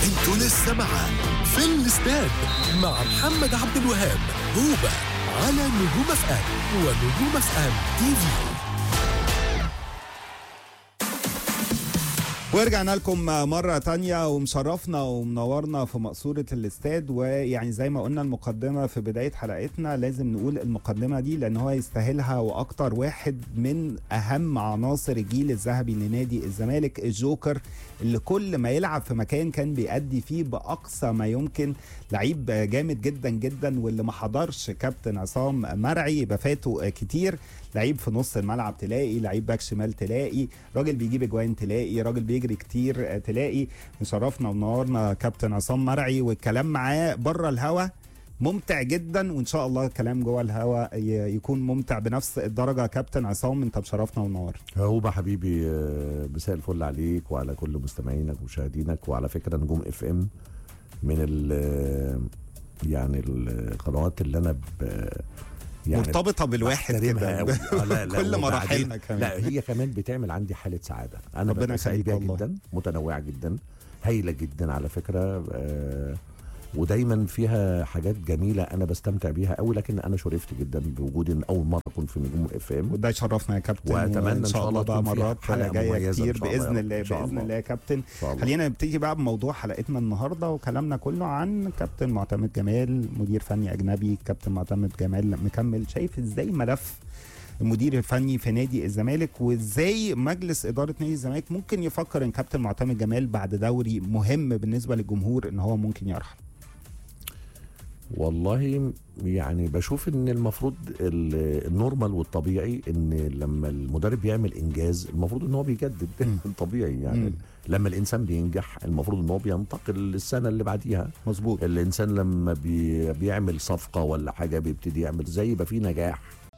انتوا لسه مع في الاستاد مع محمد عبد الوهاب هوبا على نجوم اف ام ونجوم اف ام تي في ورجعنا لكم مرة تانية ومشرفنا ومنورنا في مقصورة الاستاد ويعني زي ما قلنا المقدمة في بداية حلقتنا لازم نقول المقدمة دي لأن هو يستاهلها وأكتر واحد من أهم عناصر الجيل الذهبي لنادي الزمالك الجوكر اللي كل ما يلعب في مكان كان بيأدي فيه بأقصى ما يمكن لعيب جامد جدا جدا واللي ما حضرش كابتن عصام مرعي يبقى فاته كتير لعيب في نص الملعب تلاقي لعيب باك شمال تلاقي راجل بيجيب اجوان تلاقي راجل بيجري كتير تلاقي مشرفنا ومنورنا كابتن عصام مرعي والكلام معاه بره الهوا ممتع جدا وان شاء الله الكلام جوه الهوا ي- يكون ممتع بنفس الدرجه كابتن عصام انت مشرفنا ومنور هوبا حبيبي آه، مساء الفل عليك وعلى كل مستمعينك ومشاهدينك وعلى فكره نجوم اف ام من ال يعني القنوات اللي انا ب يعني مرتبطه بالواحد بحترمها كده أوي. آه، لا لا كل وبعدين- مراحلها كمان لا هي كمان بتعمل عندي حاله سعاده انا ربنا ببقى سعيد يخليك بيها والله. جدا متنوعه جدا هايله جدا على فكره آه ودايما فيها حاجات جميله انا بستمتع بيها قوي لكن انا شرفت جدا بوجودي إن اول مره اكون في نجوم اف ام وده يشرفنا يا كابتن وأتمنى وان إن شاء شاء الله الله بقى تكون فيها مرات حلقة جايه مميزة إن كتير شاء الله يا باذن رب. الله إن شاء باذن الله. الله يا كابتن إن شاء الله. خلينا نبتدي بقى بموضوع حلقتنا النهارده وكلامنا كله عن كابتن معتمد جمال مدير فني اجنبي كابتن معتمد جمال مكمل شايف ازاي ملف المدير الفني في نادي الزمالك وازاي مجلس اداره نادي الزمالك ممكن يفكر ان كابتن معتمد جمال بعد دوري مهم بالنسبه للجمهور ان هو ممكن يرحل والله يعني بشوف ان المفروض ال- النورمال والطبيعي ان لما المدرب يعمل انجاز المفروض ان هو بيجدد طبيعي يعني مم. لما الانسان بينجح المفروض ان هو بينتقل للسنه اللي بعديها مظبوط الانسان لما بي بيعمل صفقه ولا حاجه بيبتدي يعمل زي يبقى فيه نجاح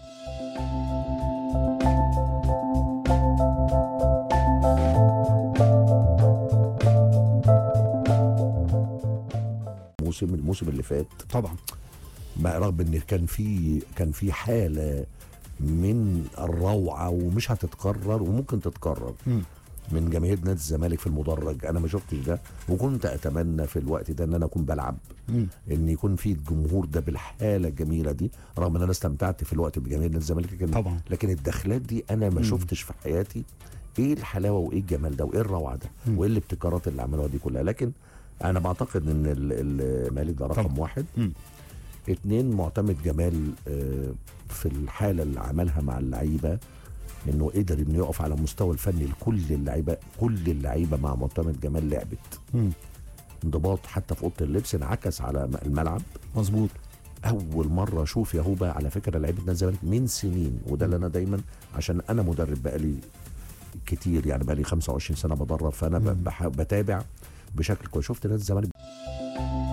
موسم الموسم اللي فات طبعا ما رغم ان كان في كان في حاله من الروعه ومش هتتكرر وممكن تتكرر مم. من جماهير نادي الزمالك في المدرج انا ما شفتش ده وكنت اتمنى في الوقت ده ان انا اكون بلعب مم. ان يكون في الجمهور ده بالحاله الجميله دي رغم ان انا استمتعت في الوقت بجماهير نادي الزمالك لكن طبعا لكن الدخلات دي انا ما مم. شفتش في حياتي ايه الحلاوه وايه الجمال ده وايه الروعه ده مم. وايه الابتكارات اللي عملوها دي كلها لكن انا بعتقد ان ال- المالك ده رقم طبعا. واحد مم. اتنين معتمد جمال آه، في الحاله اللي عملها مع اللعيبه انه قدر انه يقف على مستوى الفني لكل اللعيبه كل اللعيبه مع معتمد جمال لعبت مم. انضباط حتى في اوضه اللبس انعكس على الملعب مظبوط اول مره اشوف يا هوبا على فكره لعيبه نادي الزمالك من سنين وده اللي انا دايما عشان انا مدرب بقالي كتير يعني بقالي 25 سنه بدرب فانا مم. ب- بح- بتابع بشكل كويس شفت نادي الزمالك